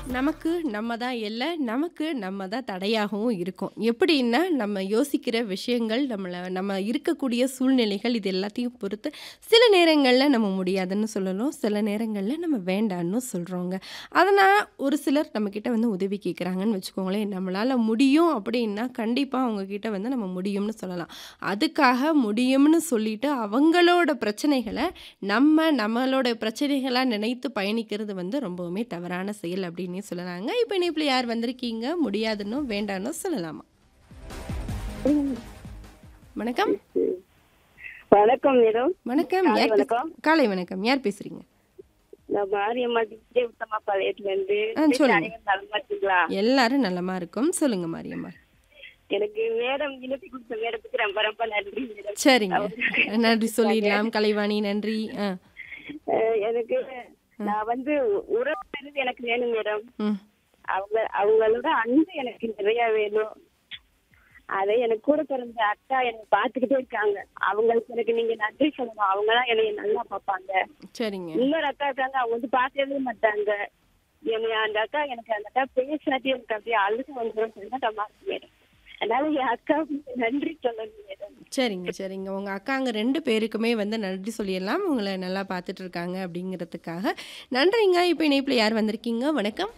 நமக்கு நம்ம தான் எல்லை, நமக்கு நம்ம தான் தடையாகவும் இருக்கோம். எப்படின்னா, நம்ம யோசிக்கிற விஷயங்கள், நம்மள நம்ம இருக்கக்கூடிய சூழ்நிலைகள் இது எல்லாத்தையும் பொறுத்து, சில நேரங்கள்ல நம்ம முடியாதுன்னு சொல்லணும். சில நேரங்கள்ல நம்ம வேண்டான்னு சொல்றோங்க. அதனா ஒரு சிலர் நம்மகிட்ட வந்து உதவி கேட்குறாங்கன்னு வச்சுக்கோங்களேன். நம்மளால முடியும் அப்படின்னா, கண்டிப்பா அவங்க கிட்ட வந்து நம்ம முடியும்னு சொல்லலாம். அதுக்காக முடியும்னு சொல்லிட்டு, அவங்களோட பிரச்சனைகள நம்ம நம்மளோட பிரச்சனைகளா நினைத்து பயணிக்கிறது வந்து ரொம்பவுமே தவறான செயல் அப்படின்னே சொல்லலாங்க. இப்ப இணைப்பில யார் வந்திருக்கீங்க? முடியாதுன்னோ, வேண்டான்னோ சொல்லலாமா? வணக்கம். வணக்கம் மேடம். வணக்கம். காலை யார் பேசு வணக்கம். காலை வணக்கம். யார் பேசுறீங்க? நான் மாரியம்மா டிஜே உத்தமா பாளையத்துல இருந்து ஆ, சொல்லுங்க. அனைவரும் நலமா இருக்கீங்களா? எல்லாரும் நலமா இருக்கோம். சொல்லுங்க மாரியம்மா. எனக்கு மேடம் இணைப்பு கொடுத்த மேடத்துக்கு ரொம்ப ரொம்ப நன்றி மேடம். சரிங்க. அவங்க- நன்றி சொல்லிடலாம். கலைவாணி நன்றி. ஆ. அஹ், எனக்கு நான் வந்து உறவு எனக்கு வேணும் மேடம். ம். அவங்க அவங்களோட அன்பு எனக்கு நிறைய வேணும். அதை எனக்கு கூட பிறந்த அக்கா எனக்கு பாத்துக்கிட்டே இருக்காங்க. அவங்களுக்கு எனக்கு நீங்க நன்றி சொல்லணும். அவங்க தான் என்னைய நல்லா பார்ப்பாங்க. சரிங்க. இன்னொரு அக்கா இருக்காங்க அவங்க வந்து பார்க்கவே மாட்டாங்க என்னை அந்த அக்கா எனக்கு அந்த அக்கா பேசினாட்டி எனக்கு அப்படியே அழுக வந்துடும் சங்கடமா இருக்கு மேடம் அதனால என் அக்காவுக்கு நன்றி சொல்லணும் மேடம் சரிங்க, சரிங்க. உங்க அக்காங்க 2 பேருக்குமே வந்து நன்றி சொல்லிடலாம். உங்கள நல்லா பார்த்துட்டு இருக்காங்க அப்படிங்கிறதுக்காக. நன்றிங்க. இப்ப இணைப்பில யார் வந்திருக்கீங்க? வணக்கம்.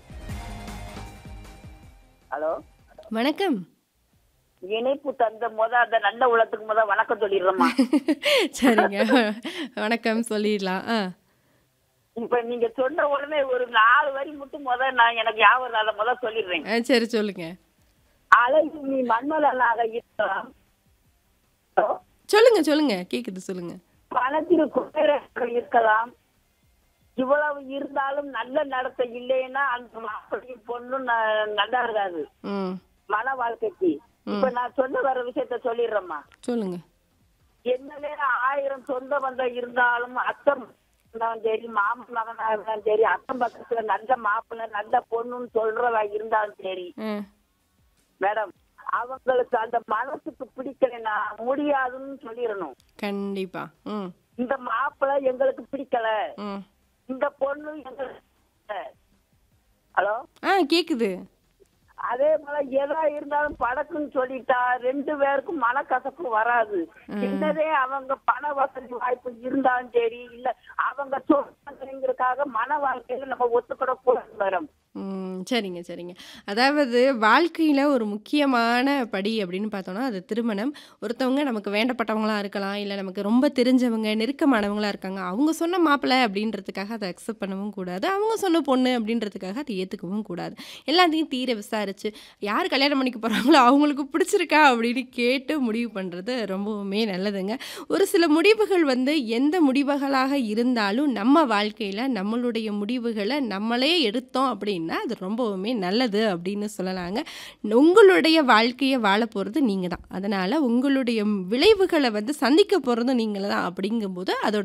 ஹலோ வணக்கம். இணைப்பு தந்த முத அந்த நல்ல உள்ளத்துக்கு முத வணக்கம் சொல்லிடுறோம்மா சரிங்க. வணக்கம் சொல்லிடலாம். ஆ. இப்ப நீங்க சொன்ன உடனே ஒரு நாலு வரி மட்டும் முத நான் எனக்கு ஞாபகம் அதை முத சொல்லிடுறேன் ஆ சரி சொல்லுங்க. அழகு நீ மண்மலனாக இருக்கலாம் ஹலோ? சொல்லுங்க, சொல்லுங்க. கேக்குது சொல்லுங்க. பணத்தில் குறையாக இருக்கலாம் இவ்வளவு இருந்தாலும் நல்ல நடத்தை இல்லைன்னா அந்த மாப்பிள்ளையும் பொண்ணும் ந- நல்லா இருக்காது ம். மன வாழ்க்கைக்கு இப்ப நான் சொல்ல வர விஷயத்த சொல்லிடுறேம்மா சொல்லுங்க. என்ன நேரம் ஆயிரம் சொந்த பந்தம் இருந்தாலும் அத்தம் இருந்தாலும் சரி மாமன் மகனா இருந்தாலும் சரி அக்கம் பக்கத்துல நல்ல மாப்பிள்ளை நல்ல பொண்ணுன்னு சொல்றவா இருந்தாலும் சரி ஆ. மேடம் அவங்களுக்கு அந்த மனசுக்கு பிடிக்கலைன்னா முடியாதுன்னு சொல்லிடணும் கண்டிப்பா. ம். இந்த மாப்பிள்ளை எங்களுக்கு பிடிக்கல ம். இந்த பொண்ணு எங்களுக்கு பிடிக்கல. ஹலோ ஆ கேக்குது. அதே போல எதா இருந்தாலும் படக்குன்னு சொல்லிட்டா ரெண்டு பேருக்கும் மனக்கசப்பு வராது என்னதே அவங்க பண வசதி வாய்ப்பு இருந்தாலும் சரி இல்ல அவங்க சொல்றதுங்கிறதுக்காக மன வாழ்க்கையில நம்ம ஒத்துக்கிட கூடாது மேடம் ம். சரிங்க, சரிங்க. அதாவது வாழ்க்கையில ஒரு முக்கியமான படி அப்படின்னு பார்த்தோம்னா, அது திருமணம். ஒருத்தவங்க நமக்கு வேண்டப்பட்டவங்களா இருக்கலாம். இல்ல நமக்கு ரொம்ப தெரிஞ்சவங்க, நெருக்கமானவங்களா இருக்காங்க. அவங்க சொன்ன மாப்பிள்ளை அப்படின்றதுக்காக அத அக்செப்ட் பண்ணவும் கூடாது. அவங்க சொன்ன பொண்ணு அப்படின்றதுக்காக அத ஏத்துக்கவும் கூடாது. எல்லாத்தையும் தீர விசாரிச்சு, யார் கல்யாணம் பண்ணிக்க போறாங்களோ அவங்களுக்கு பிடிச்சிருக்கா அப்படின்னு கேட்டு முடிவு பண்றது ரொம்பவுமே நல்லதுங்க. ஒரு சில முடிவுகள் வந்து எந்த முடிவுகளாக இருந்தாலும், நம்ம வாழ்க்கையில நம்மளுடைய முடிவுகள நம்மளே எடுத்தோம் அப்படின்னா, அது ரொம்பவுமே நல்லது அப்படின்னு சொல்லலாங்க. உங்களுடைய வாழ்க்கைய வாழப் போறது நீங்க தான். அதனால உங்களுடைய விளைவுகள வந்து சந்திக்க போறதும் நீங்க தான் அப்படிங்கும்போது, அதோட